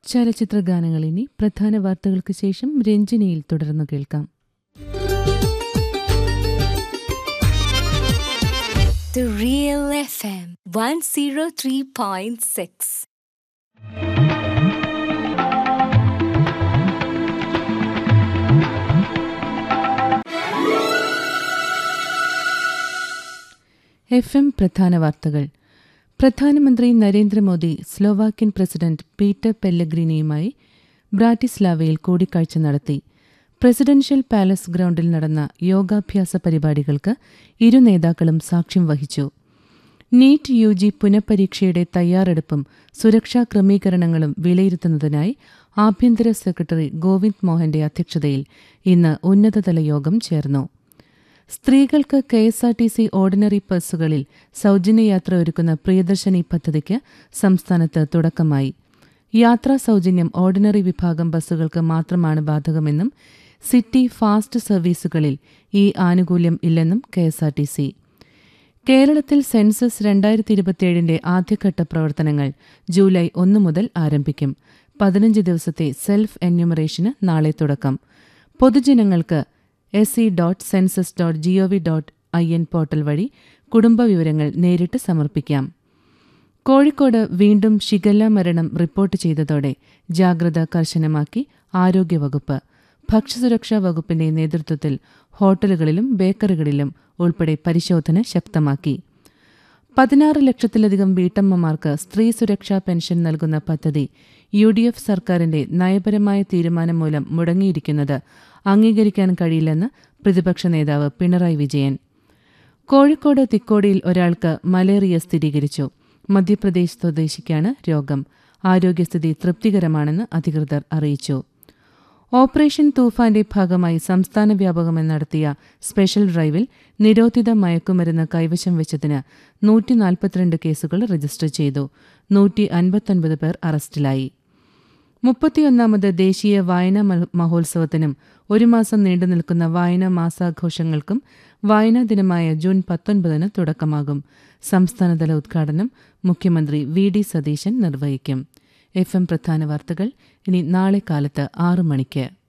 ചലച്ചിത്ര ഗാനങ്ങൾ ഇനി പ്രധാന വാർത്തകൾക്ക് ശേഷം രഞ്ജനിയിൽ തുടർന്ന് കേൾക്കാം The Real FM 103.6. F M പ്രധാന വാർത്തകൾ പ്രധാനമന്ത്രി നരേന്ദ്രമോദി സ്ലോവാക്യൻ പ്രസിഡന്റ് പീറ്റർ പെല്ലഗ്രീനിയുമായി ബ്രാറ്റിസ്ലാവയിൽ കൂടിക്കാഴ്ച നടത്തി പ്രസിഡൻഷ്യൽ പാലസ് ഗ്രൗണ്ടിൽ നടന്ന യോഗാഭ്യാസ പരിപാടികൾക്ക് ഇരു നേതാക്കളും സാക്ഷ്യം വഹിച്ചു നീറ്റ് യു ജി പുനഃപരീക്ഷയുടെ തയ്യാറെടുപ്പും സുരക്ഷാ ക്രമീകരണങ്ങളും വിലയിരുത്തുന്നതിനായി ആഭ്യന്തര സെക്രട്ടറി ഗോവിന്ദ് മോഹന്റെ അധ്യക്ഷതയിൽ ഇന്ന് ഉന്നതതല യോഗം ചേർന്നു സ്ത്രീകൾക്ക് K S R T C ordinary ബസ്സുകളിൽ സൗജന്യയാത്ര ഒരുക്കുന്ന പ്രിയദർശിനി പദ്ധതിക്ക് സംസ്ഥാനത്ത് തുടക്കമായി യാത്രാ സൗജന്യം ഓർഡിനറി വിഭാഗം ബസ്സുകൾക്ക് മാത്രമാണ് ബാധകമെന്നും സിറ്റി ഫാസ്റ്റ് സർവീസുകളിൽ ഈ ആനുകൂല്യം ഇല്ലെന്നും K S R T C കേരളത്തിൽ സെൻസസ് രണ്ടായിരത്തി ഇരുപത്തിയേഴിന്റെ ആദ്യഘട്ട പ്രവർത്തനങ്ങൾ ജൂലൈ ഒന്ന് മുതൽ ആരംഭിക്കും പതിനഞ്ച് ദിവസത്തെ സെൽഫ് എന്യൂമറേഷന് നാളെ തുടക്കം പൊതുജനങ്ങൾക്ക് S C dot census dot G O V dot I N portal വഴി കുടുംബവിവരങ്ങൾ നേരിട്ട് സമർപ്പിക്കാം കോഴിക്കോട് വീണ്ടും ഷിഗല്ല മരണം റിപ്പോർട്ട് ചെയ്തതോടെ ജാഗ്രത കർശനമാക്കി ആരോഗ്യവകുപ്പ് ഭക്ഷ്യസുരക്ഷാ വകുപ്പിന്റെ നേതൃത്വത്തിൽ ഹോട്ടലുകളിലും ബേക്കറികളിലും ഉൾപ്പെടെ പരിശോധന ശക്തമാക്കി പതിനാറ് ലക്ഷത്തിലധികം വീട്ടമ്മമാർക്ക് സ്ത്രീ സുരക്ഷാ പെൻഷൻ നൽകുന്ന പദ്ധതി യു ഡി എഫ് സർക്കാരിന്റെ നയപരമായ തീരുമാനം മൂലം മുടങ്ങിയിരിക്കുന്നത് അംഗീകരിക്കാൻ കഴിയില്ലെന്ന് പ്രതിപക്ഷ നേതാവ് പിണറായി വിജയൻ കോഴിക്കോട് തിക്കോടിയിൽ ഒരാൾക്ക് മലേറിയ സ്ഥിരീകരിച്ചു മധ്യപ്രദേശ് സ്വദേശിക്കാണ് രോഗം ആരോഗ്യസ്ഥിതി തൃപ്തികരമാണെന്ന് അധികൃതർ അറിയിച്ചു ഓപ്പറേഷൻ തൂഫാന്റെ ഭാഗമായി സംസ്ഥാന വ്യാപകമായി നടത്തിയ സ്പെഷ്യൽ ഡ്രൈവിൽ നിരോധിത മയക്കുമരുന്ന് കൈവശം വെച്ചതിന് നൂറ്റി നാൽപ്പത്തിരണ്ട് കേസുകൾ രജിസ്റ്റർ ചെയ്തു നൂറ്റി അൻപത്തൊൻപത് പേർ അറസ്റ്റിലായി മുപ്പത്തിയൊന്നാമത് ദേശീയ വായനാ മഹ- മഹോത്സവത്തിനും ഒരു മാസം നീണ്ടുനിൽക്കുന്ന വായനാ മാസാഘോഷങ്ങൾക്കും വായനാ ദിനമായ ജൂൺ പത്തൊൻപതിന് തുടക്കമാകും സംസ്ഥാനതല ഉദ്ഘാടനം മുഖ്യമന്ത്രി വി ഡി സതീശൻ നിർവഹിക്കും എഫ് എം പ്രധാന വാർത്തകൾ ഇനി നാളെ കാലത്ത് ആറു മണിക്ക്